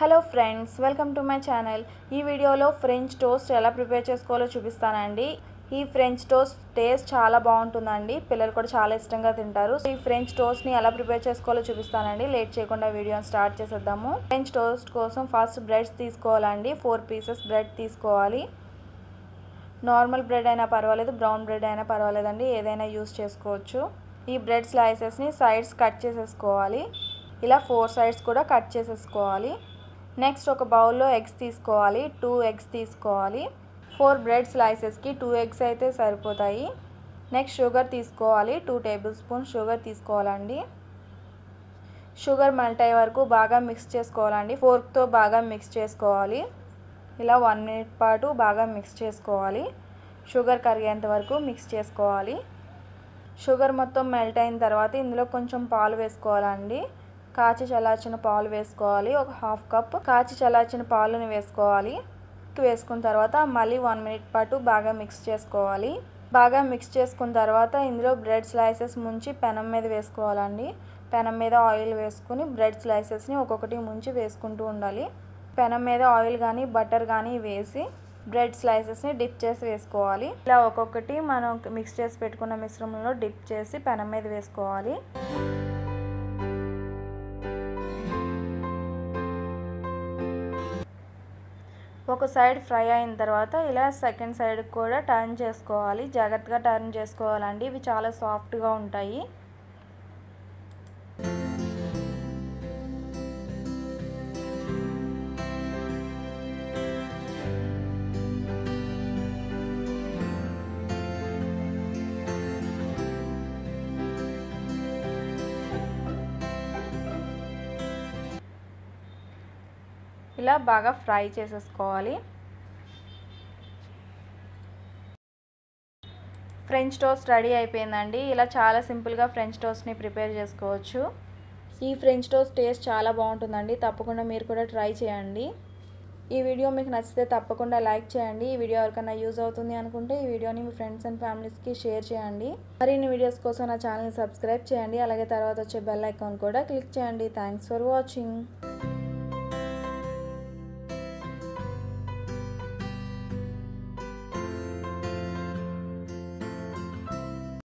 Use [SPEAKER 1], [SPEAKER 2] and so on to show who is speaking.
[SPEAKER 1] hello friends welcome to my channel ఈ వీడియోలో French toast ఎలా ప్రిపేర్ చేసుకోవాలో చూపిస్తానండి ఈ ఫ్రెంచ్ టోస్ట్ టేస్ట్ చాలా బాగుంటుందండి పిల్లలు కూడా చాలా ఇష్టంగా తింటారు ఈ ఫ్రెంచ్ టోస్ట్ని ఎలా ప్రిపేర్ చేసుకోవాలో చూపిస్తానండి లేట్ చేయకుండా వీడియోని స్టార్ట్ చేసేద్దాము ఫ్రెంచ్ టోస్ట్ కోసం ఫస్ట్ బ్రెడ్స్ తీసుకోవాలండి ఫోర్ పీసెస్ బ్రెడ్ తీసుకోవాలి నార్మల్ బ్రెడ్ అయినా పర్వాలేదు బ్రౌన్ బ్రెడ్ అయినా పర్వాలేదండి ఏదైనా యూస్ చేసుకోవచ్చు ఈ బ్రెడ్ స్లైసెస్ని సైడ్స్ కట్ చేసేసుకోవాలి ఇలా ఫోర్ సైడ్స్ కూడా కట్ చేసేసుకోవాలి నెక్స్ట్ ఒక బౌల్లో ఎగ్స్ తీసుకోవాలి టూ ఎగ్స్ తీసుకోవాలి ఫోర్ బ్రెడ్ స్లైసెస్కి టూ ఎగ్స్ అయితే సరిపోతాయి నెక్స్ట్ షుగర్ తీసుకోవాలి టూ టేబుల్ స్పూన్ షుగర్ తీసుకోవాలండి షుగర్ మెల్ట్ అయ్యే వరకు బాగా మిక్స్ చేసుకోవాలండి ఫోర్క్తో బాగా మిక్స్ చేసుకోవాలి ఇలా వన్ మినిట్ పాటు బాగా మిక్స్ చేసుకోవాలి షుగర్ కరిగేంత వరకు మిక్స్ చేసుకోవాలి షుగర్ మొత్తం మెల్ట్ అయిన తర్వాత ఇందులో కొంచెం పాలు వేసుకోవాలండి కాచి చల్లార్చిన పాలు వేసుకోవాలి ఒక హాఫ్ కప్ కాచి చల్లార్చిన పాలుని వేసుకోవాలి వేసుకున్న తర్వాత మళ్ళీ వన్ మినిట్ పాటు బాగా మిక్స్ చేసుకోవాలి బాగా మిక్స్ చేసుకున్న తర్వాత ఇందులో బ్రెడ్ స్లైసెస్ ముంచి పెనం మీద వేసుకోవాలండి పెనం మీద ఆయిల్ వేసుకుని బ్రెడ్ స్లైసెస్ని ఒక్కొక్కటి ముంచి వేసుకుంటూ ఉండాలి పెనం మీద ఆయిల్ కానీ బటర్ కానీ వేసి బ్రెడ్ స్లైసెస్ని డిప్ చేసి వేసుకోవాలి ఇలా ఒక్కొక్కటి మనం మిక్స్ చేసి పెట్టుకున్న మిశ్రమంలో డిప్ చేసి పెనం మీద వేసుకోవాలి ఒక సైడ్ ఫ్రై అయిన తర్వాత ఇలా సెకండ్ సైడ్ కూడా టర్న్ చేసుకోవాలి జాగ్రత్తగా టర్న్ చేసుకోవాలండి ఇవి చాలా సాఫ్ట్గా ఉంటాయి ఇలా బాగా ఫ్రై చేసేసుకోవాలి ఫ్రెంచ్ టోస్ట్ రెడీ అయిపోయిందండి ఇలా చాలా సింపుల్గా ఫ్రెంచ్ టోస్ట్ని ప్రిపేర్ చేసుకోవచ్చు ఈ ఫ్రెంచ్ టోస్ట్ టేస్ట్ చాలా బాగుంటుందండి తప్పకుండా మీరు కూడా ట్రై చేయండి ఈ వీడియో మీకు నచ్చితే తప్పకుండా లైక్ చేయండి ఈ వీడియో ఎవరికైనా యూజ్ అవుతుంది అనుకుంటే ఈ వీడియోని మీ ఫ్రెండ్స్ అండ్ ఫ్యామిలీస్కి షేర్ చేయండి మరిన్ని వీడియోస్ కోసం నా ఛానల్ని సబ్స్క్రైబ్ చేయండి అలాగే తర్వాత వచ్చే బెల్ ఐకాన్ కూడా క్లిక్ చేయండి థ్యాంక్స్ ఫర్ వాచింగ్